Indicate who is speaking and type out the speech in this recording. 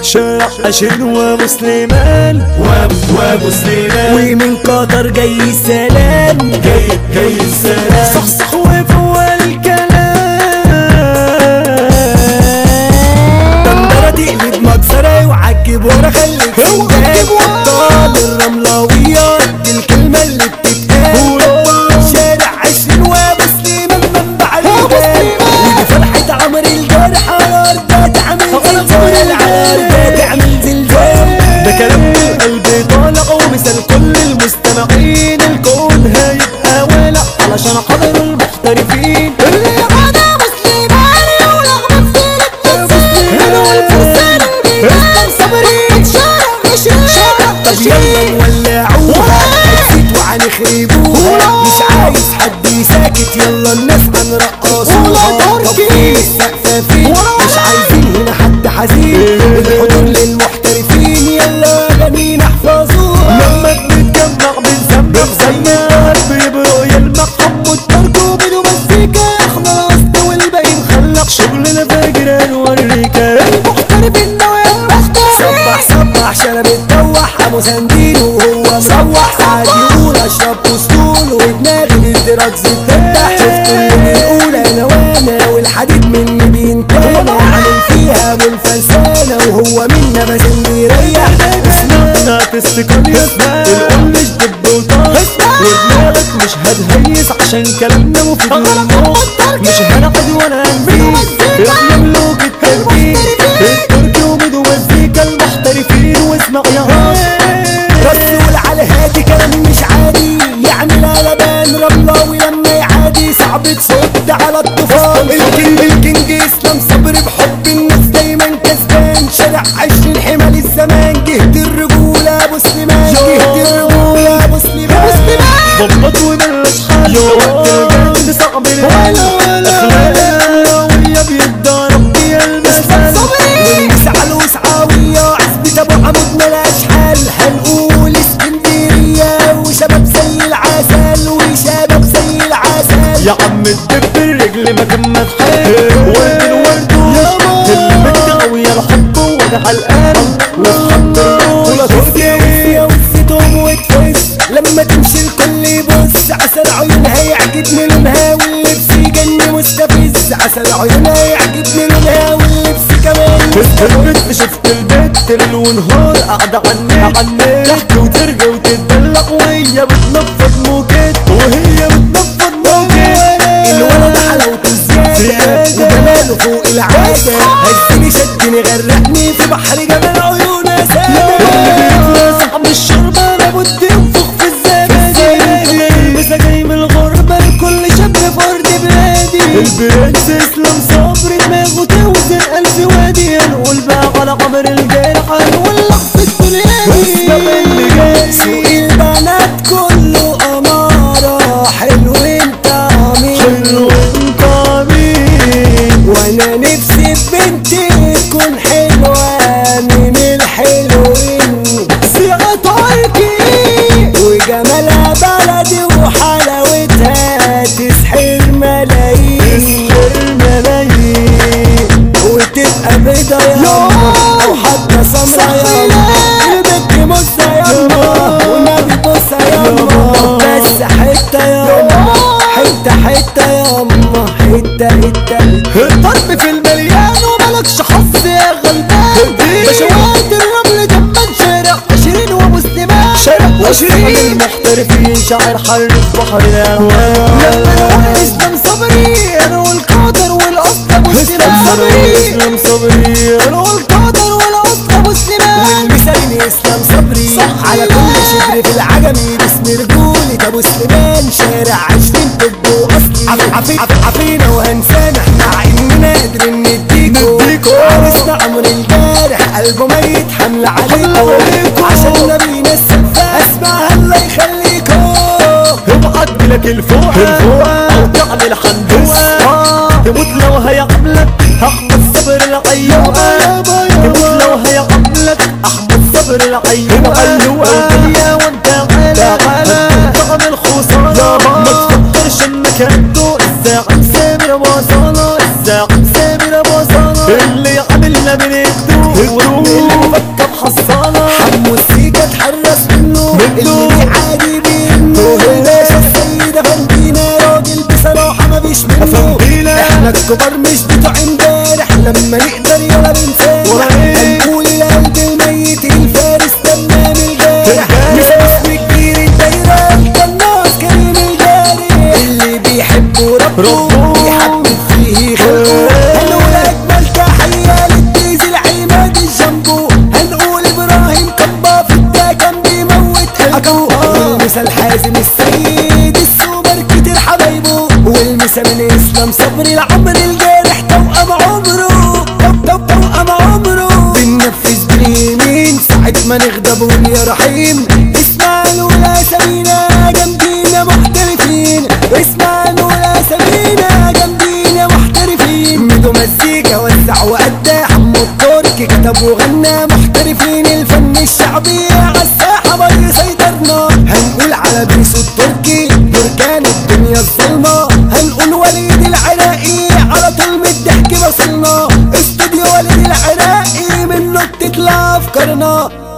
Speaker 1: شارع عشرين وابو سليمان
Speaker 2: وابو سليمان
Speaker 1: ومن قطر جاي السلام
Speaker 2: جاي جاي السلام
Speaker 1: صحصح وفوق الكلام دندرة تقلب مكسرة وعجب ورا خليك فنجان ابطال الرملاوية دي الكلمة اللي بتتقال شارع عشرين وابو سليمان منبع الرجال ودي فرحة عمر الجارح على أرضها تعمل زلزال على أرضها تعمل زلزال ده كلام من القلب طالع ومثال كل المستمعين الكون هيبقى والع علشان حضروا المحترفين اللي
Speaker 3: انا مسلماني ولغمة
Speaker 1: هنا والفرسان اسلام صبري طب يلا نولعوها هتزيد وهنخربوها مش عايز حد ساكت يلا الناس هنرقصوها طب فين السقفافين مش عايزين هنا حد حزين الحضور للمحترفين يلا اغانينا احفظوها لما بنتجمع بنسمع زي قلب يبرق يلمع حمود تركو بدو مزيكا احنا الوسط والباقي نخلق شغلنا فاجر نوريك المحترفين صبح صبح شرب الدوح ابو سندين وهو مروح قاعد يقول اشرب بستول ودماغي بالدراجز بتفتح شفت اللي الاولى انا وانا والحديد مني بينتهي عامل فيها ابو الفلسانه وهو منا باسم بيريح اسمعنا تستقل يسمع القول مش دب وطاس ودماغك مش هتهيس عشان كلامنا مفيد للناس مش هنقعد ولا هنفيد احنا ملوك التربية التركي وميدو مزيكا المحترفين واسمع يا هاس رسول على هادي كلام مش عادي يعمل قلبان رملاوي لما يعادي صعب تصد على الطوفان الكينج الكينج اسلام صبر بحب الناس دايما كسبان شارع عشرين حمل الزمان جهد الرجولة ابو سليمان جهد الرجولة ابو سليمان ضبط وبلش حالي وقت الجد صعب الهال اخلاق ويا بيبدا ربي المثل والمسعى الوسعاوية عزبة ابو عمود ملاش حل هنقول اسكندرية وشباب زي العسل وشباب زي العسل
Speaker 2: يا عم الدب الرجل ما كان مدحين ورد الورد اللي متقوي الحب وجع القلب وحب الرجولة
Speaker 1: تركيا وسطهم وتفس لما تمشي الكل يبص عسل عيونها يعجبني لونها واللبس يجني مستفز عسل عيونها يعجبني لونها واللبس كمان
Speaker 2: البنت شفت البنت ليل ونهار قاعدة على النت تحكي وترجع وتتدلع وهي بتنفض موجات وهي بتنفض موجات
Speaker 1: الولد حلاوته زيادة وجماله فوق العادة هزني شدني غرقني في بحر جمال عيونها سادة
Speaker 2: صعب الشربة لابد ينفخ في الزبادي
Speaker 1: لسه جاي من الغربة لكل شاب في أرض بلادي
Speaker 2: البرنس اسلام صبري
Speaker 1: دماغه توزن ألف وادي هنقول بقى على قمر الجارح هنقول لحظة
Speaker 2: اسلام اللي جاي.
Speaker 1: سوق البنات كله أمارة حلوين طعمين
Speaker 2: حلو انت مين
Speaker 1: وانا نفسي بنتي تكون حلوة من الحلوين صيغة تركي وجمالها بلدي وحلاوتها تسحر ملايين
Speaker 2: الملايين
Speaker 1: وتبقى بيضة يا او حتى سمرا يا البنت موسى يا والنبي بوسة يا بس حتة يا حتة حتة يا حتة حتة
Speaker 2: الضرب في المليان
Speaker 1: وملكش حظ يا غلبان بشوات الرمل جنبان شارع عشرين ومسلمان
Speaker 2: شارع
Speaker 1: وعشرين
Speaker 2: المحترفين شاعر حرف بحر الاهوال
Speaker 1: لما نقول اسلام صبري انا والقادر والاصل مسلمان صبري
Speaker 2: اسلام صبري
Speaker 1: انا والقادر والاصل مسلمان والمثالي اسلام صبري على كل شبر في العجمي باسم رجولة ابو سليمان شارع عشرين طب واصلي عف- عف- عفينا وهنسانا مع اننا قادرين نديكو
Speaker 2: نديكو.
Speaker 1: عرسنا عمر الجارح قلبه ميت حمل عليكو
Speaker 2: عليكو.
Speaker 1: عشان نبينا السفاح اسمع الله يخليكو
Speaker 2: ابعت لك الفوق الفوق او تعمل حندوقة تموت لو هيعملك احمد صبر العيوقة تموت لو هيعملك احمد صبر العيوقة لو هي وانت على تعمل خسارة ما تفكرش انك هتدوق الساعة سامر وصالة الساعة سامر وصالة اللي عملنا بنكتوب مدلوق
Speaker 1: اللي عادي بينه باشا السيدة فندينا راجل بصراحة ما فيش منه
Speaker 2: فندينا.
Speaker 1: احنا الكبار مش بتوع امبارح لما نقدر يلا بنسامح
Speaker 2: ولا ايه؟
Speaker 1: هنقول القلب الميت الفارس تمام الجارح
Speaker 2: الجارح.
Speaker 1: مثل اسم كبير الدايرة القناص كريم الجارح اللي بيحبوا ربه
Speaker 2: ربه.
Speaker 1: بيحبب فيه خلقه هنقول اجمل تحية للديزل عماد الجنبو هنقول ابراهيم كبا في الدا كان بيموت قلبه والمثل حازم السيد السوبر كتير حبايبه والمثل من اسلام صبري العمر الجارح توأم عمره تو- تو- توأم عمره بننفذ باليمين ساعة ما نغضب ونقول يا رحيم اسمع ولا سمينا جنبينا محترفين اسمع ولا سمينا جنبينا محترفين ميدو مزيكا وزع وأدى حمو التركي كتب وغنى محترفين الفن الشعبي عالساحة بر سيطرنا هنقول على بيسو التركي بركان الدنيا الظلمة هنقول وليد العراقي على طول من الضحك وصلنا استوديو وليد العراقي منه بتطلع افكارنا